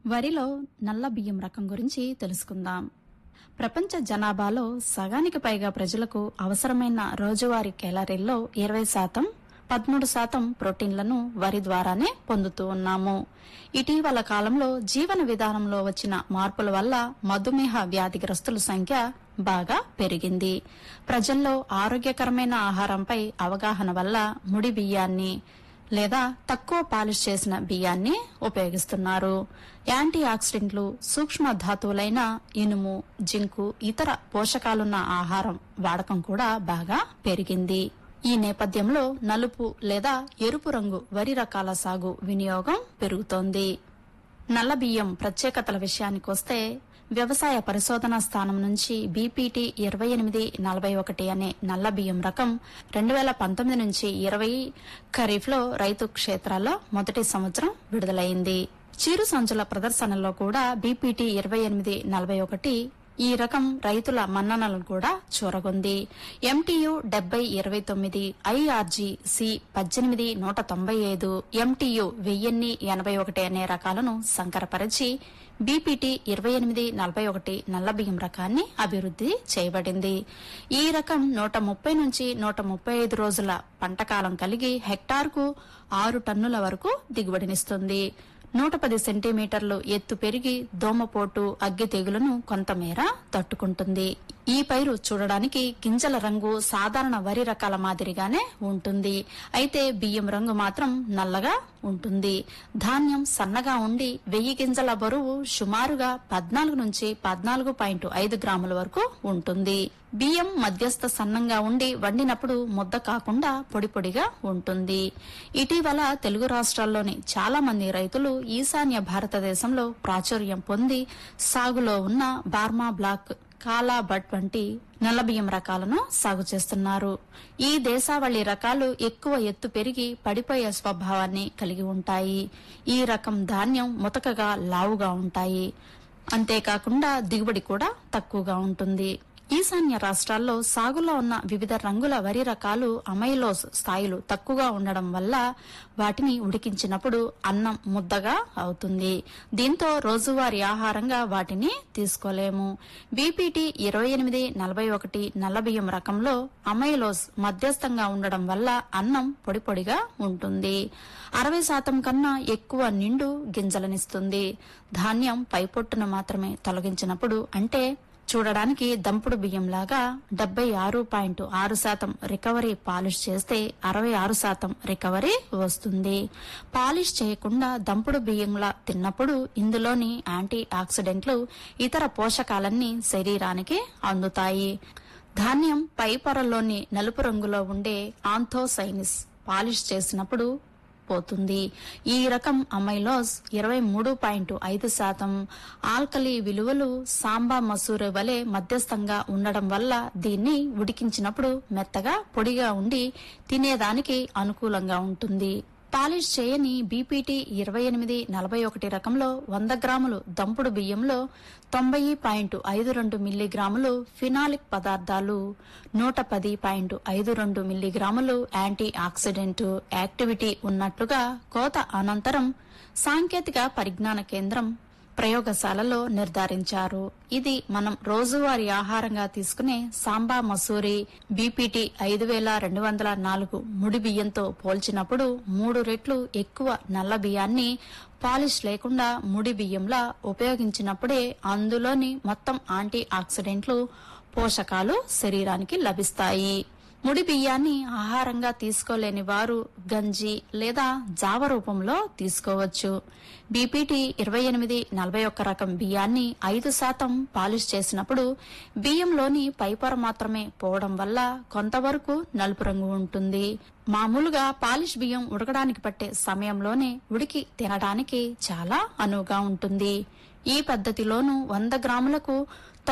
వరిలో నల్ల బియ్యం రకం గురించి తెలుసుకుందాం ప్రపంచ జనాభాలో సగానికి పైగా ప్రజలకు అవసరమైన రోజువారీ కేలరీల్లో ఇరవై శాతం పదమూడు శాతం ప్రోటీన్లను వరి ద్వారానే పొందుతూ ఉన్నాము ఇటీవల కాలంలో జీవన విధానంలో వచ్చిన మార్పుల వల్ల మధుమేహ వ్యాధిగ్రస్తుల సంఖ్య బాగా పెరిగింది ప్రజల్లో ఆరోగ్యకరమైన ఆహారంపై అవగాహన వల్ల ముడి బియ్యాన్ని లేదా తక్కువ పాలిష్ చేసిన బియ్యాన్ని ఉపయోగిస్తున్నారు యాంటీ ఆక్సిడెంట్లు సూక్ష్మ ధాతువులైన ఇనుము జింకు ఇతర పోషకాలున్న ఆహారం వాడకం కూడా బాగా పెరిగింది ఈ నేపథ్యంలో నలుపు లేదా ఎరుపు రంగు వరి రకాల సాగు వినియోగం పెరుగుతోంది నల్ల బియ్యం ప్రత్యేకతల విషయానికొస్తే వ్యవసాయ పరిశోధనా స్థానం నుంచి బీపీటీ ఇరవై ఎనిమిది నలభై ఒకటి అనే నల్ల బియ్యం రకం రెండు వేల పంతొమ్మిది నుంచి ఇరవై ఖరీఫ్లో రైతు క్షేత్రాల్లో మొదటి సంవత్సరం విడుదలైంది చిరు సంచుల ప్రదర్శనలో కూడా బీపీటీ ఇరవై ఎనిమిది నలభై ఒకటి ఈ రకం రైతుల మన్ననలను కూడా చూరగొంది ఎంటీయు డెబ్బై ఇరవై తొమ్మిది ఐఆర్జీ సి పద్దెనిమిది నూట తొంభై ఐదు ఎంటీయు వెయ్యిన్ని ఎనభై ఒకటి అనే రకాలను సంకరపరిచి బీపీటీ ఇరవై ఎనిమిది నలభై ఒకటి నల్ల బియ్యం రకాన్ని అభివృద్ది చేయబడింది ఈ రకం నూట ముప్పై నుంచి నూట ముప్పై ఐదు రోజుల పంటకాలం కలిగి హెక్టార్కు ఆరు టన్నుల వరకు దిగుబడినిస్తుంది నూట పది సెంటీమీటర్లు ఎత్తు పెరిగి దోమపోటు అగ్గి తెగులను కొంతమేర తట్టుకుంటుంది ఈ పైరు చూడడానికి గింజల రంగు సాధారణ వరి రకాల మాదిరిగానే ఉంటుంది అయితే బియ్యం రంగు మాత్రం నల్లగా ఉంటుంది ధాన్యం సన్నగా ఉండి వెయ్యి గింజల బరువు సుమారుగా పద్నాలుగు నుంచి పద్నాలుగు పాయింట్ ఐదు గ్రాముల వరకు ఉంటుంది బియ్యం మధ్యస్థ సన్నంగా ఉండి వండినప్పుడు ముద్ద కాకుండా పొడి పొడిగా ఉంటుంది ఇటీవల తెలుగు రాష్ట్రాల్లోని చాలా మంది రైతులు ఈశాన్య భారతదేశంలో ప్రాచుర్యం పొంది సాగులో ఉన్న బార్మా బ్లాక్ కాలా బట్ వంటి నల్లబియ్యం రకాలను సాగు చేస్తున్నారు ఈ దేశావళి రకాలు ఎక్కువ ఎత్తు పెరిగి పడిపోయే స్వభావాన్ని కలిగి ఉంటాయి ఈ రకం ధాన్యం ముతకగా లావుగా ఉంటాయి అంతేకాకుండా దిగుబడి కూడా తక్కువగా ఉంటుంది ఈశాన్య రాష్ట్రాల్లో సాగులో ఉన్న వివిధ రంగుల వరి రకాలు అమైలోస్ స్థాయిలు తక్కువగా ఉండడం వల్ల వాటిని ఉడికించినప్పుడు అన్నం ముద్దగా అవుతుంది దీంతో రోజువారీ ఆహారంగా వాటిని తీసుకోలేము బీపీటీ ఇరవై ఎనిమిది నలభై ఒకటి నల్లబియ్యం రకంలో అమైలోస్ మధ్యస్థంగా ఉండడం వల్ల అన్నం పొడి పొడిగా ఉంటుంది అరవై శాతం కన్నా ఎక్కువ నిండు గింజలనిస్తుంది ధాన్యం పైపొట్టును మాత్రమే తొలగించినప్పుడు అంటే చూడడానికి దంపుడు బియ్యంలాగా డెబ్బై ఆరు పాయింట్ ఆరు శాతం రికవరీ పాలిష్ చేస్తే అరవై ఆరు శాతం రికవరీ వస్తుంది పాలిష్ చేయకుండా దంపుడు బియ్యంలా తిన్నప్పుడు ఇందులోని యాంటీ ఆక్సిడెంట్లు ఇతర పోషకాలన్నీ శరీరానికి అందుతాయి ధాన్యం పై పొరల్లోని నలుపు రంగులో ఉండే ఆంథోసైనిస్ పాలిష్ చేసినప్పుడు పోతుంది ఈ రకం అమైలోస్ ఇరవై మూడు పాయింట్ ఐదు శాతం ఆల్కలీ విలువలు సాంబా మసూరు వలె మధ్యస్థంగా ఉండడం వల్ల దీన్ని ఉడికించినప్పుడు మెత్తగా పొడిగా ఉండి తినేదానికి అనుకూలంగా ఉంటుంది పాలిష్ చేయని బీపీటీ ఇరవై ఎనిమిది నలభై ఒకటి రకంలో వంద గ్రాములు దంపుడు బియ్యంలో తొంభై పాయింట్ ఐదు రెండు మిల్లీగ్రాములు ఫినాలిక్ పదార్థాలు నూట పది పాయింట్ ఐదు రెండు మిల్లీగ్రాములు యాంటీ ఆక్సిడెంట్ యాక్టివిటీ ఉన్నట్లుగా కోత అనంతరం సాంకేతిక పరిజ్ఞాన కేంద్రం ప్రయోగశాలలో నిర్ధారించారు ఇది మనం రోజువారీ ఆహారంగా తీసుకునే సాంబా మసూరి బీపీటీ ఐదు వేల రెండు వందల నాలుగు ముడి బియ్యంతో పోల్చినప్పుడు మూడు రెట్లు ఎక్కువ నల్ల బియ్యాన్ని పాలిష్ లేకుండా ముడి బియ్యంలా ఉపయోగించినప్పుడే అందులోని మొత్తం యాంటీ ఆక్సిడెంట్లు పోషకాలు శరీరానికి లభిస్తాయి ముడి బియ్యాన్ని ఆహారంగా తీసుకోలేని వారు గంజి లేదా జావ రూపంలో తీసుకోవచ్చు బీపీటీ ఇరవై ఎనిమిది నలభై ఒక్క రకం బియ్యాన్ని ఐదు శాతం పాలిష్ చేసినప్పుడు బియ్యంలోని పైపొర మాత్రమే పోవడం వల్ల కొంతవరకు నలుపు రంగు ఉంటుంది మామూలుగా పాలిష్ బియ్యం ఉడకడానికి పట్టే సమయంలోనే ఉడికి తినడానికి చాలా అనువుగా ఉంటుంది ఈ పద్ధతిలోనూ వంద గ్రాములకు